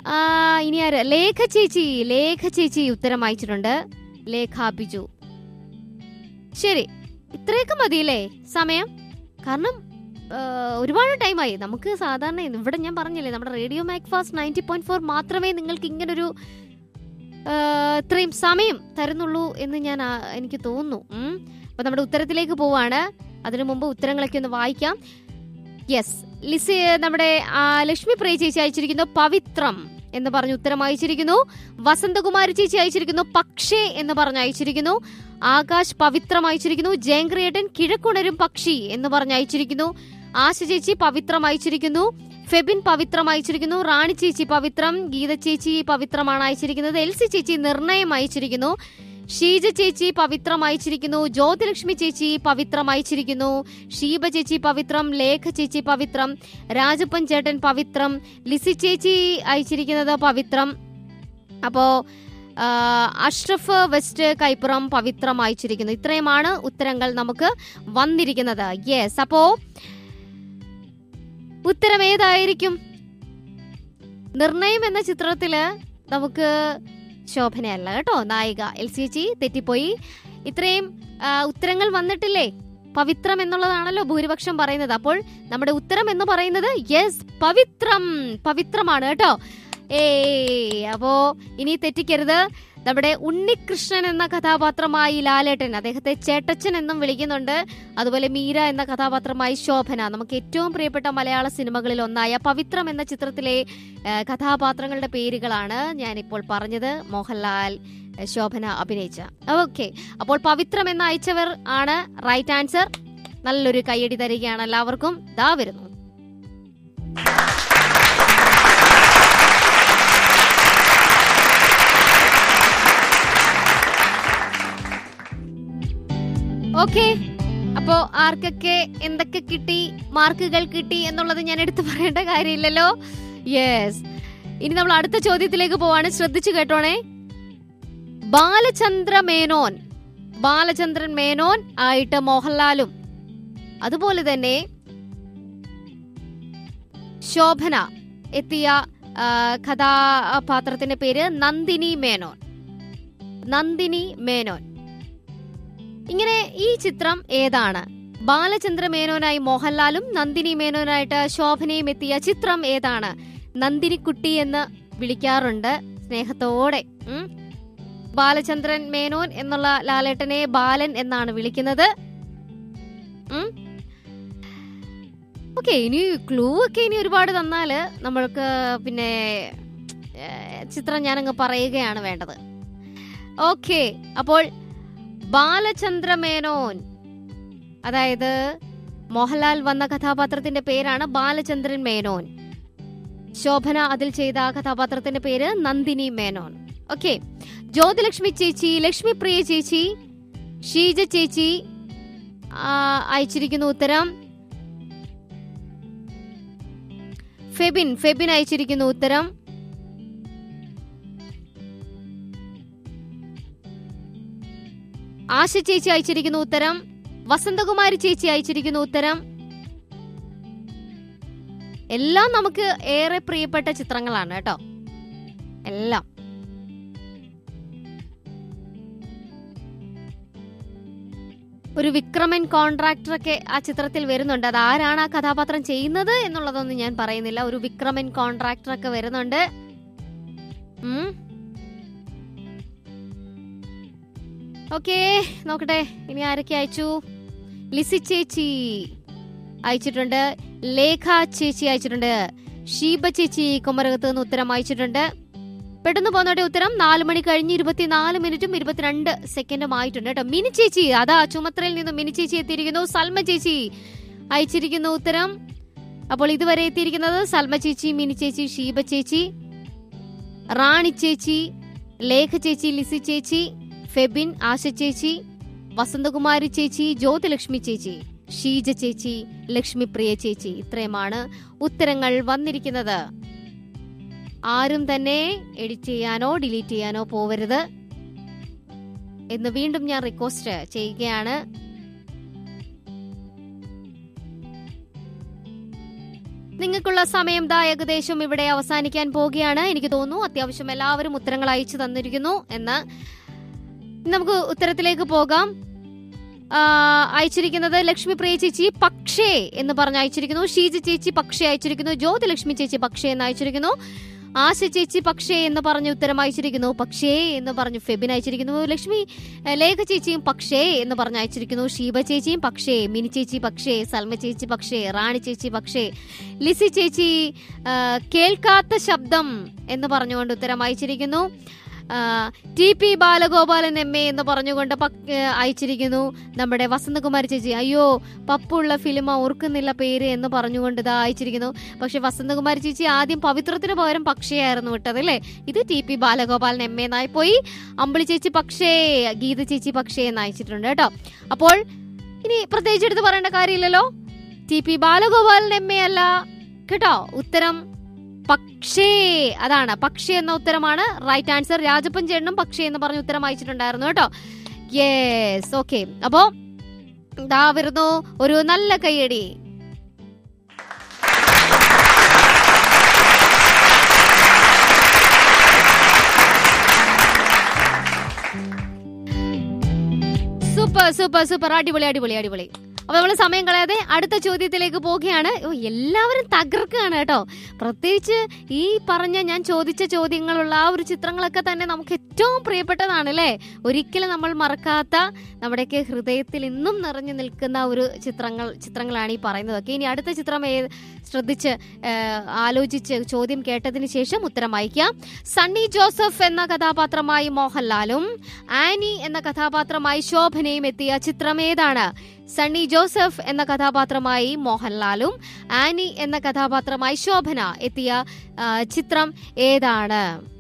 ആ ഇനി ആര് ലേഖ ചേച്ചി ലേഖ ചേച്ചി ഉത്തരം അയച്ചിട്ടുണ്ട് ലേഖ ബിജു ശരി ഇത്രയൊക്കെ മതിയല്ലേ സമയം കാരണം ആ, ഒരുപാട് ടൈമായി നമുക്ക് സാധാരണ ഇവിടെ ഞാൻ പറഞ്ഞില്ലേ നമ്മുടെ radio Mac Fast ninety point four മാത്രമേ നിങ്ങൾക്ക് ഇങ്ങനൊരു ആ, ഇത്രയും സമയം തരുന്നുള്ളൂ എന്ന് ഞാൻ ആ, എനിക്ക് തോന്നുന്നു ഉം. അപ്പൊ നമ്മുടെ ഉത്തരത്തിലേക്ക് പോവാണ് അതിനു മുമ്പ് ഉത്തരങ്ങളൊക്കെ ഒന്ന് വായിക്കാം യെസ് ലിസി നമ്മുടെ ആ, ലക്ഷ്മി പ്രിയ ചേച്ചി അയച്ചിരിക്കുന്നു പവിത്രം എന്ന് പറഞ്ഞ് ഉത്തരം അയച്ചിരിക്കുന്നു വസന്തകുമാരി ചേച്ചി അയച്ചിരിക്കുന്നു പക്ഷേ എന്ന് പറഞ്ഞ് അയച്ചിരിക്കുന്നു ആകാശ് പവിത്രം അയച്ചിരിക്കുന്നു ജയങ്ക്രിയേട്ടൻ കിഴക്കുണരും പക്ഷി എന്ന് പറഞ്ഞ് അയച്ചിരിക്കുന്നു ആശ ചേച്ചി പവിത്രം അയച്ചിരിക്കുന്നു ഫെബിൻ പവിത്രം അയച്ചിരിക്കുന്നു റാണി ചേച്ചി പവിത്രം ഗീത ചേച്ചി പവിത്രമാണ് അയച്ചിരിക്കുന്നത് എൽസി ചേച്ചി നിർണയം അയച്ചിരിക്കുന്നു ഷീജ ചേച്ചി പവിത്രം അയച്ചിരിക്കുന്നു ജ്യോതിലക്ഷ്മി ചേച്ചി പവിത്രം അയച്ചിരിക്കുന്നു ഷീബ ചേച്ചി പവിത്രം ലേഖ ചേച്ചി പവിത്രം രാജപ്പൻ ചേട്ടൻ പവിത്രം ലിസി ചേച്ചി അയച്ചിരിക്കുന്നത് പവിത്രം അപ്പോ ആ, അഷ്റഫ് വെസ്റ്റ് കൈപ്പുറം പവിത്രം അയച്ചിരിക്കുന്നു ഇത്രയുമാണ് ഉത്തരങ്ങൾ നമുക്ക് വന്നിരിക്കുന്നത് യെസ് അപ്പോ ഉത്തരം ഏതായിരിക്കും നിർണയം എന്ന ചിത്രത്തില് നമുക്ക് ശോഭനയല്ല കേട്ടോ നായിക എൽ സി ജി തെറ്റിപ്പോയി ഇത്രയും ആ, ഉത്തരങ്ങൾ വന്നിട്ടില്ലേ പവിത്രം എന്നുള്ളതാണല്ലോ ഭൂരിപക്ഷം പറയുന്നത് അപ്പോൾ നമ്മുടെ ഉത്തരം എന്ന് പറയുന്നത് യെസ് പവിത്രം പവിത്രമാണ് കേട്ടോ ഏ അപ്പോ ഇനി തെറ്റിക്കരുത് നമ്മുടെ ഉണ്ണികൃഷ്ണൻ എന്ന കഥാപാത്രമായി ലാലേട്ടൻ അദ്ദേഹത്തെ ചേട്ടച്ചൻ എന്നും വിളിക്കുന്നുണ്ട് അതുപോലെ മീര എന്ന കഥാപാത്രമായി ശോഭന നമുക്ക് ഏറ്റവും പ്രിയപ്പെട്ട മലയാള സിനിമകളിൽ ഒന്നായ പവിത്രം എന്ന ചിത്രത്തിലെ ആ, കഥാപാത്രങ്ങളുടെ പേരുകളാണ് ഞാനിപ്പോൾ പറഞ്ഞത് മോഹൻലാൽ ആ, ശോഭന അഭിനയിച്ച ഓക്കെ അപ്പോൾ പവിത്രം എന്ന അയച്ചവർ ആണ് റൈറ്റ് ആൻസർ നല്ലൊരു കയ്യടി തരികയാണ് എല്ലാവർക്കും ദാ വരുന്നു ഓക്കെ അപ്പോ ആർക്കൊക്കെ എന്തൊക്കെ കിട്ടി മാർക്കുകൾ കിട്ടി എന്നുള്ളത് ഞാൻ എടുത്തു പറയേണ്ട കാര്യമില്ലല്ലോ യെസ് ഇനി നമ്മൾ അടുത്ത ചോദ്യത്തിലേക്ക് പോവാണ് ശ്രദ്ധിച്ചു കേട്ടോണേ ബാലചന്ദ്ര മേനോൻ ബാലചന്ദ്രൻ മേനോൻ ആയിട്ട് മോഹൻലാലും അതുപോലെ തന്നെ ശോഭന എത്തിയ ആ, കഥാപാത്രത്തിന്റെ പേര് നന്ദിനി മേനോൻ നന്ദിനി മേനോൻ ഇങ്ങനെ ഈ ചിത്രം ഏതാണ് ബാലചന്ദ്ര മേനോനായി മോഹൻലാലും നന്ദിനി മേനോനായിട്ട് ശോഭനയും എത്തിയ ചിത്രം ഏതാണ് നന്ദിനിക്കുട്ടി എന്ന് വിളിക്കാറുണ്ട് സ്നേഹത്തോടെ ഉം. ബാലചന്ദ്രൻ മേനോൻ എന്നുള്ള ലാലേട്ടനെ ബാലൻ എന്നാണ് വിളിക്കുന്നത് ഓക്കെ ഇനി ക്ലൂ ഒക്കെ ഇനി ഒരുപാട് തന്നാല് നമ്മൾക്ക് പിന്നെ ഏ, ചിത്രം ഞാനങ്ങ് പറയുകയാണ് വേണ്ടത് ഓക്കെ അപ്പോൾ ബാലചന്ദ്ര മേനോൻ അതായത് മോഹൻലാൽ വന്ന കഥാപാത്രത്തിന്റെ പേരാണ് ബാലചന്ദ്രൻ മേനോൻ ശോഭന അതിൽ ചെയ്ത ആ കഥാപാത്രത്തിന്റെ പേര് നന്ദിനി മേനോൻ ഓക്കെ ജ്യോതിലക്ഷ്മി ചേച്ചി ലക്ഷ്മി പ്രിയ ചേച്ചി ഷീജ ചേച്ചി ആ, അയച്ചിരിക്കുന്ന ഉത്തരം ഫെബിൻ ഫെബിൻ അയച്ചിരിക്കുന്ന ഉത്തരം ആശ ചേച്ചി അയച്ചിരിക്കുന്ന ഉത്തരം വസന്തകുമാരി ചേച്ചി അയച്ചിരിക്കുന്ന ഉത്തരം എല്ലാം നമുക്ക് ഏറെ പ്രിയപ്പെട്ട ചിത്രങ്ങളാണ് കേട്ടോ എല്ലാം ഒരു വിക്രമൻ കോൺട്രാക്ടർ ഒക്കെ ആ ചിത്രത്തിൽ വരുന്നുണ്ട് അത് ആരാണ് ആ കഥാപാത്രം ചെയ്യുന്നത് എന്നുള്ളതൊന്നും ഞാൻ പറയുന്നില്ല ഒരു വിക്രമൻ കോൺട്രാക്ടർ ഒക്കെ വരുന്നുണ്ട് ഓക്കെ നോക്കട്ടെ ഇനി ആരൊക്കെ അയച്ചു ലിസി ചേച്ചി അയച്ചിട്ടുണ്ട് ലേഖ ചേച്ചി അയച്ചിട്ടുണ്ട് ഷീബ ചേച്ചി കുമരകത്ത് നിന്ന് ഉത്തരം അയച്ചിട്ടുണ്ട് പെട്ടെന്ന് പോന്നോട്ടെ ഉത്തരം നാല് മണി കഴിഞ്ഞ് ഇരുപത്തിനാല് മിനിറ്റും ഇരുപത്തിരണ്ട് സെക്കൻഡും ആയിട്ടുണ്ട് കേട്ടോ മിനി ചേച്ചി അതാ ചുമത്രയിൽ നിന്ന് മിനി ചേച്ചി എത്തിയിരിക്കുന്നു സൽമ ചേച്ചി അയച്ചിരിക്കുന്നു ഉത്തരം അപ്പോൾ ഇതുവരെ എത്തിയിരിക്കുന്നത് സൽമ ചേച്ചി മിനി ചേച്ചി ഷീബ ചേച്ചി റാണി ചേച്ചി ലേഖ ചേച്ചി ലിസി ചേച്ചി ഫെബിൻ ആശ ചേച്ചി വസന്തകുമാരി ചേച്ചി ജ്യോതിലക്ഷ്മി ചേച്ചി ഷീജ ചേച്ചി ലക്ഷ്മി പ്രിയ ചേച്ചി ഇത്രയുമാണ് ഉത്തരങ്ങൾ വന്നിരിക്കുന്നത് ആരും തന്നെ എഡിറ്റ് ചെയ്യാനോ ഡിലീറ്റ് ചെയ്യാനോ പോവരുത് എന്ന് വീണ്ടും ഞാൻ റിക്വസ്റ്റ് ചെയ്യുകയാണ് നിങ്ങൾക്കുള്ള സമയം ദാ ഏകദേശം ഇവിടെ അവസാനിക്കാൻ പോവുകയാണ് എനിക്ക് തോന്നുന്നു അത്യാവശ്യം എല്ലാവരും ഉത്തരങ്ങൾ അയച്ചു തന്നിരിക്കുന്നു എന്ന് നമുക്ക് ഉത്തരത്തിലേക്ക് പോകാം ആ, അയച്ചിരിക്കുന്നത് ലക്ഷ്മി പ്രിയ ചേച്ചി പക്ഷേ എന്ന് പറഞ്ഞ് അയച്ചിരിക്കുന്നു ഷീജ ചേച്ചി പക്ഷേ അയച്ചിരിക്കുന്നു ജ്യോതിലക്ഷ്മി ചേച്ചി പക്ഷേ എന്ന് അയച്ചിരിക്കുന്നു ആശ ചേച്ചി പക്ഷേ എന്ന് പറഞ്ഞ് ഉത്തരം അയച്ചിരിക്കുന്നു പക്ഷേ എന്ന് പറഞ്ഞ് ഫെബിൻ അയച്ചിരിക്കുന്നു ലക്ഷ്മി ഏ, ലേഖ ചേച്ചിയും പക്ഷേ എന്ന് പറഞ്ഞ് അയച്ചിരിക്കുന്നു ഷീബ ചേച്ചിയും പക്ഷേ മിനി ചേച്ചി പക്ഷേ സൽമ ചേച്ചി പക്ഷേ റാണി ചേച്ചി പക്ഷേ ലിസി ചേച്ചി ആ, കേൾക്കാത്ത ശബ്ദം എന്ന് പറഞ്ഞുകൊണ്ട് ഉത്തരം അയച്ചിരിക്കുന്നു ആ, T P Balagopalan M A എന്ന് പറഞ്ഞുകൊണ്ട് പക്- ഏ, അയച്ചിരിക്കുന്നു നമ്മുടെ വസന്തകുമാരി ചേച്ചി അയ്യോ പപ്പുള്ള ഫിലിം ഓർക്കുന്നില്ല പേര് എന്ന് പറഞ്ഞുകൊണ്ട് ഇതാ അയച്ചിരിക്കുന്നു പക്ഷെ വസന്തകുമാരി ചേച്ചി ആദ്യം പവിത്രത്തിന് പകരം പക്ഷേയായിരുന്നു വിട്ടത് അല്ലേ ഇത് T P Balagopalan M A എന്നായി പോയി അമ്പിളി ചേച്ചി പക്ഷേ ഗീത ചേച്ചി പക്ഷേ എന്ന് അയച്ചിട്ടുണ്ട് കേട്ടോ അപ്പോൾ ഇനി പ്രത്യേകിച്ച് എടുത്ത് പറയേണ്ട കാര്യമില്ലല്ലോ T P Balagopalan M A അല്ല കേട്ടോ ഉത്തരം പക്ഷേ അതാണ് പക്ഷേ എന്ന ഉത്തരമാണ് റൈറ്റ് ആൻസർ രാജപ്പൻ ചേട്ടനും പക്ഷേ എന്ന് പറഞ്ഞ ഉത്തരം അയച്ചിട്ടുണ്ടായിരുന്നു കേട്ടോ യെസ് ഓക്കെ അപ്പോ ഇതാ വരുന്നു ഒരു നല്ല കൈയടി സൂപ്പർ സൂപ്പർ സൂപ്പർ അടിപൊളി അടിപൊളി അടിപൊളി അപ്പൊ നമ്മൾ സമയം കളയാതെ അടുത്ത ചോദ്യത്തിലേക്ക് പോവുകയാണ് ഓ, എല്ലാവരും തകർക്കുകയാണ് കേട്ടോ പ്രത്യേകിച്ച് ഈ പറഞ്ഞ ഞാൻ ചോദിച്ച ചോദ്യങ്ങളുള്ള ആ ഒരു ചിത്രങ്ങളൊക്കെ തന്നെ നമുക്ക് ഏറ്റവും പ്രിയപ്പെട്ടതാണ് അല്ലേ ഒരിക്കലും നമ്മൾ മറക്കാത്ത നമ്മുടെയൊക്കെ ഹൃദയത്തിൽ ഇന്നും നിറഞ്ഞു നിൽക്കുന്ന ഒരു ചിത്രങ്ങൾ ചിത്രങ്ങളാണ് ഈ പറയുന്നതൊക്കെ ഇനി അടുത്ത ചിത്രം ഏ ശ്രദ്ധിച്ച് ഏ, ആലോചിച്ച് ചോദ്യം കേട്ടതിന് ശേഷം ഉത്തരം അയക്കാം സണ്ണി ജോസഫ് എന്ന കഥാപാത്രമായി മോഹൻലാലും ആനി എന്ന കഥാപാത്രമായി ശോഭനയും എത്തിയ ചിത്രം ഏതാണ് സണ്ണി ജോസഫ് എന്ന കഥാപാത്രമായി മോഹൻലാലും ആനി എന്ന കഥാപാത്രമായി ശോഭന എത്തിയ ആ, ചിത്രം ഏതാണ്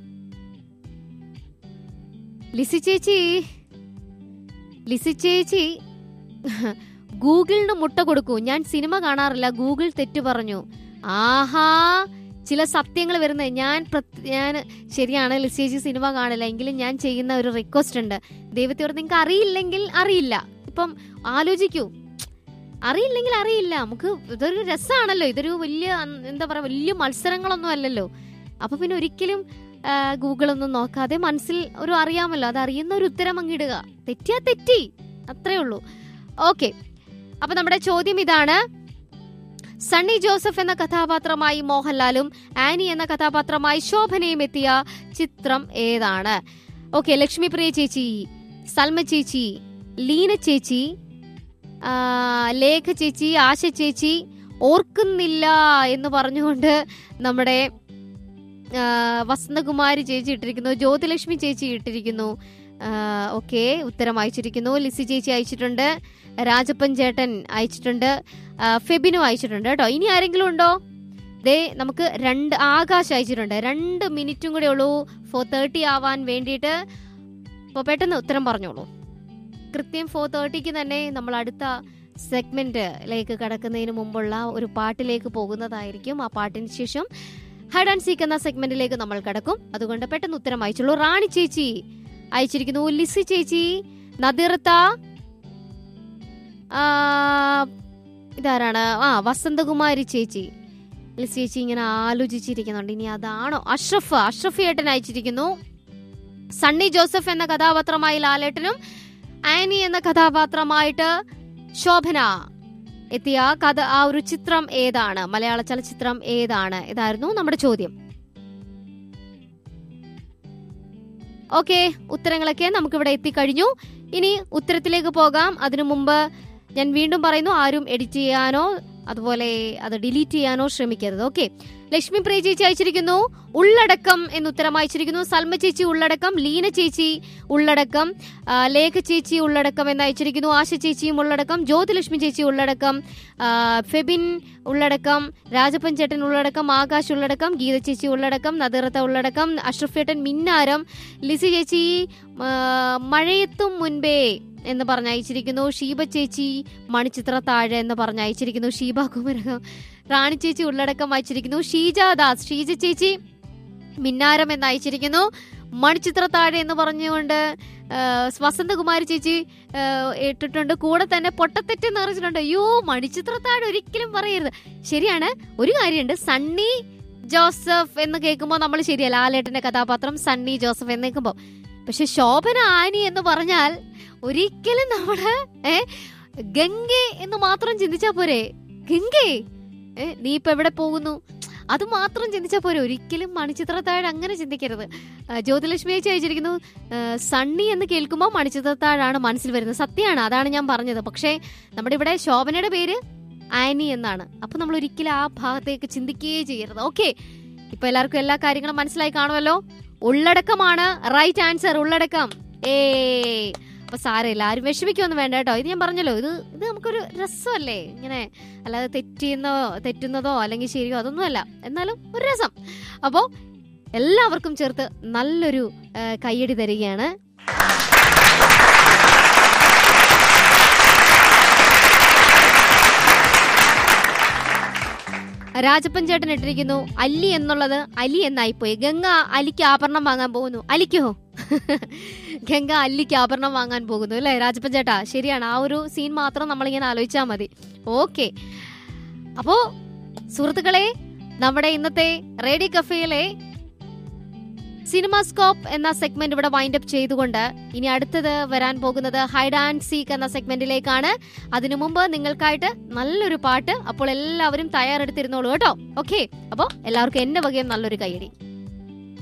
ലിസി ചേച്ചി ലിസി ചേച്ചി ഗൂഗിളിന് മുട്ട കൊടുക്കൂ ഞാൻ സിനിമ കാണാറില്ല ഗൂഗിൾ തെറ്റു പറഞ്ഞു ആഹാ ചില സത്യങ്ങൾ വരുന്നത് ഞാൻ പ്രത്- ഞാൻ ശരിയാണ് ലിസി ചേച്ചി സിനിമ കാണില്ല എങ്കിലും ഞാൻ ചെയ്യുന്ന ഒരു റിക്വസ്റ്റ് ഉണ്ട് ദൈവത്തോട് നിങ്ങൾക്ക് അറിയില്ലെങ്കിൽ അറിയില്ല ഇപ്പം ആലോചിക്കൂ അറിയില്ലെങ്കിൽ അറിയില്ല നമുക്ക് ഇതൊരു രസമാണല്ലോ ഇതൊരു വലിയ അൻ- എന്താ പറയാ വലിയ മത്സരങ്ങളൊന്നും അല്ലല്ലോ അപ്പൊ പിന്നെ ഒരിക്കലും ആ, ഗൂഗിളൊന്നും നോക്കാതെ മനസ്സിൽ ഒരു അറിയാമല്ലോ അത് അറിയുന്ന ഒരു ഉത്തരം അങ്ങിടുക തെറ്റിയാ തെറ്റി അത്രേ ഉള്ളൂ ഓക്കെ അപ്പൊ നമ്മുടെ ചോദ്യം ഇതാണ് സണ്ണി ജോസഫ് എന്ന കഥാപാത്രമായി മോഹൻലാലും ആനി എന്ന കഥാപാത്രമായി ശോഭനയും എത്തിയ ചിത്രം ഏതാണ് ഓക്കെ ലക്ഷ്മി പ്രിയ ചേച്ചി സൽമ ചേച്ചി ലീന ചേച്ചി ആ, ലേഖ ചേച്ചി ആശ ചേച്ചി ഓർക്കുന്നില്ല എന്ന് പറഞ്ഞുകൊണ്ട് നമ്മുടെ ആ, വസന്തകുമാരി ചേച്ചി ഇട്ടിരിക്കുന്നു ജ്യോതിലക്ഷ്മി ചേച്ചി ഇട്ടിരിക്കുന്നു ഓക്കെ ഉത്തരം അയച്ചിരിക്കുന്നു ലിസി ചേച്ചി അയച്ചിട്ടുണ്ട് രാജപ്പൻ ചേട്ടൻ അയച്ചിട്ടുണ്ട് ആ, ഫെബിനും അയച്ചിട്ടുണ്ട് കേട്ടോ ഇനി ആരെങ്കിലും ഉണ്ടോ ദേ നമുക്ക് രണ്ട് ആകാശ് അയച്ചിട്ടുണ്ട് രണ്ട് മിനിറ്റും കൂടെ ഉള്ളൂ ഫോർ തേർട്ടി ആവാൻ വേണ്ടിയിട്ട് അപ്പോൾ പെട്ടെന്ന് ഉത്തരം പറഞ്ഞോളൂ കൃത്യം ഫോർ തേർട്ടിക്ക് തന്നെ നമ്മൾ അടുത്ത സെഗ്മെന്റിലേക്ക് കടക്കുന്നതിന് മുമ്പുള്ള ഒരു പാട്ടിലേക്ക് പോകുന്നതായിരിക്കും ആ പാട്ടിന് ശേഷം ഹൈഡ് ആൻഡ് സീക്ക് എന്ന സെഗ്മെന്റിലേക്ക് നമ്മൾ കടക്കും അതുകൊണ്ട് പെട്ടെന്ന് ഉത്തരം അയച്ചുള്ളൂ റാണി ചേച്ചി അയച്ചിരിക്കുന്നു ലിസി ചേച്ചി നദിർത്ത ആ, ഇതാരാണ് ആ വസന്തകുമാരി ചേച്ചി ലിസി ചേച്ചി ഇങ്ങനെ ആലോചിച്ചിരിക്കുന്നുണ്ട് ഇനി അതാണോ അഷ്റഫ് അഷ്റഫ് ഏട്ടൻ അയച്ചിരിക്കുന്നു സണ്ണി ജോസഫ് എന്ന കഥാപാത്രമായി ലാലേട്ടനും ആനി എന്ന കഥാപാത്രമായിട്ട് ശോഭന എത്തിയ കഥ ആ ഒരു ചിത്രം ഏതാണ് മലയാള ചലച്ചിത്രം ഏതാണ് ഇതായിരുന്നു നമ്മുടെ ചോദ്യം ഓക്കെ ഉത്തരങ്ങളൊക്കെ നമുക്കിവിടെ എത്തിക്കഴിഞ്ഞു ഇനി ഉത്തരത്തിലേക്ക് പോകാം അതിനു മുമ്പ് ഞാൻ വീണ്ടും പറയുന്നു ആരും എഡിറ്റ് ചെയ്യാനോ അതുപോലെ അത് ഡിലീറ്റ് ചെയ്യാനോ ശ്രമിക്കരുത് ഓക്കെ ലക്ഷ്മി പ്രിയ ചേച്ചി അയച്ചിരിക്കുന്നു ഉള്ളടക്കം എന്ന് ഉത്തരം അയച്ചിരിക്കുന്നു സൽമ ചേച്ചി ഉള്ളടക്കം ലീന ചേച്ചി ഉള്ളടക്കം ആ, ലേഖ ചേച്ചി ഉള്ളടക്കം എന്ന് അയച്ചിരിക്കുന്നു ആശ ചേച്ചിയും ഉള്ളടക്കം ജ്യോതിലക്ഷ്മി ചേച്ചി ഉള്ളടക്കം ആ, ഫെബിൻ ഉള്ളടക്കം രാജപ്പൻ ചേട്ടൻ ഉള്ളടക്കം ആകാശ് ഉള്ളടക്കം ഗീത ചേച്ചി ഉള്ളടക്കം നദിറത്ത ഉള്ളടക്കം അഷ്റഫ് ചേട്ടൻ മിന്നാരം ലിസി ചേച്ചി ആ, മഴയെത്തും മുൻപേ എന്ന് പറഞ്ഞ് അയച്ചിരിക്കുന്നു ഷീബ ചേച്ചി മണിച്ചിത്ര താഴെ എന്ന് പറഞ്ഞ് അയച്ചിരിക്കുന്നു ഷീബ കുമരകം റാണി ചേച്ചി ഉള്ളടക്കം അയച്ചിരിക്കുന്നു ഷീജ ദാസ് ഷീജ ചേച്ചി മിന്നാരം എന്ന് അയച്ചിരിക്കുന്നു മണിച്ചിത്രത്താഴ് എന്ന് പറഞ്ഞുകൊണ്ട് ആ, വസന്തകുമാരി ചേച്ചി ആ, ഇട്ടിട്ടുണ്ട് കൂടെ തന്നെ പൊട്ടത്തെറ്റ് എന്ന് പറഞ്ഞിട്ടുണ്ട് അയ്യോ മണിച്ചിത്രത്താഴ് ഒരിക്കലും പറയരുത് ശരിയാണ് ഒരു കാര്യമുണ്ട് സണ്ണി ജോസഫ് എന്ന് കേൾക്കുമ്പോൾ നമ്മൾ ശരിയല്ല ലാലേട്ടന്റെ കഥാപാത്രം സണ്ണി ജോസഫ് എന്ന് കേൾക്കുമ്പോൾ പക്ഷെ ശോഭന ആനി എന്ന് പറഞ്ഞാൽ ഒരിക്കലും നമ്മള് ഏ ഗംഗെ എന്ന് മാത്രം ചിന്തിച്ചാ പോരെ ഗംഗെ ഏ നീ ഇപ്പൊ എവിടെ പോകുന്നു അത് മാത്രം ചിന്തിച്ചാൽ പോരെ ഒരിക്കലും മണിച്ചിത്രത്താഴ് അങ്ങനെ ചിന്തിക്കരുത് ആ, ജ്യോതിലക്ഷ്മി ചേച്ചി അയച്ചിരിക്കുന്നു ആ, സണ്ണി എന്ന് കേൾക്കുമ്പോൾ മണിച്ചിത്രത്താഴാണ് മനസ്സിൽ വരുന്നത് സത്യമാണ് അതാണ് ഞാൻ പറഞ്ഞത് പക്ഷേ നമ്മുടെ ഇവിടെ ശോഭനയുടെ പേര് ആനി എന്നാണ് അപ്പൊ നമ്മൾ ഒരിക്കലും ആ ഭാഗത്തേക്ക് ചിന്തിക്കുകയേ ചെയ്യരുത് ഓക്കെ ഇപ്പൊ എല്ലാവർക്കും എല്ലാ കാര്യങ്ങളും മനസ്സിലായി കാണുമല്ലോ ഉള്ളടക്കമാണ് റൈറ്റ് ആൻസർ ഉള്ളടക്കം ഏ അപ്പൊ സാരമില്ല ആരും വിഷമിക്കൊന്നും വേണ്ട കേട്ടോ ഇത് ഞാൻ പറഞ്ഞല്ലോ ഇത് ഇത് നമുക്കൊരു രസമല്ലേ ഇങ്ങനെ അല്ലാതെ തെറ്റിയെന്നോ തെറ്റുന്നതോ അല്ലെങ്കിൽ ശരിയോ അതൊന്നും അല്ല എന്നാലും ഒരു രസം അപ്പോ എല്ലാവർക്കും ചേർത്ത് നല്ലൊരു ആ, കയ്യടി തരികയാണ് രാജപ്പൻ ചേട്ടൻ ഇട്ടിരിക്കുന്നു അല്ലി എന്നുള്ളത് അലി എന്നായിപ്പോയി ഗംഗ അലിക്ക് ആഭരണം വാങ്ങാൻ പോകുന്നു അലിക്കോ ഗംഗ അല്ലിക്ക് ആഭരണം വാങ്ങാൻ പോകുന്നു അല്ലേ രാജപ്പൻ ചേട്ടാ ശരിയാണ് ആ ഒരു സീൻ മാത്രം നമ്മളിങ്ങനെ ആലോചിച്ചാൽ മതി ഓക്കെ അപ്പോ സുഹൃത്തുക്കളെ നമ്മുടെ ഇന്നത്തെ റേഡിയോ കഫേയിലെ സിനിമാസ്കോപ്പ് എന്ന സെഗ്മെന്റ് ഇവിടെ വൈൻഡ് അപ്പ് ചെയ്തുകൊണ്ട് ഇനി അടുത്തത് വരാൻ പോകുന്നത് ഹൈഡ് ആൻഡ് സീക്ക് എന്ന സെഗ്മെന്റിലേക്കാണ് അതിനു മുമ്പ് നിങ്ങൾക്കായിട്ട് നല്ലൊരു പാട്ട് അപ്പോൾ എല്ലാവരും തയ്യാറെടുത്തിരുന്നോളൂ കേട്ടോ ഓക്കെ അപ്പോൾ എല്ലാവർക്കും എന്റെ വകയും നല്ലൊരു കൈയടി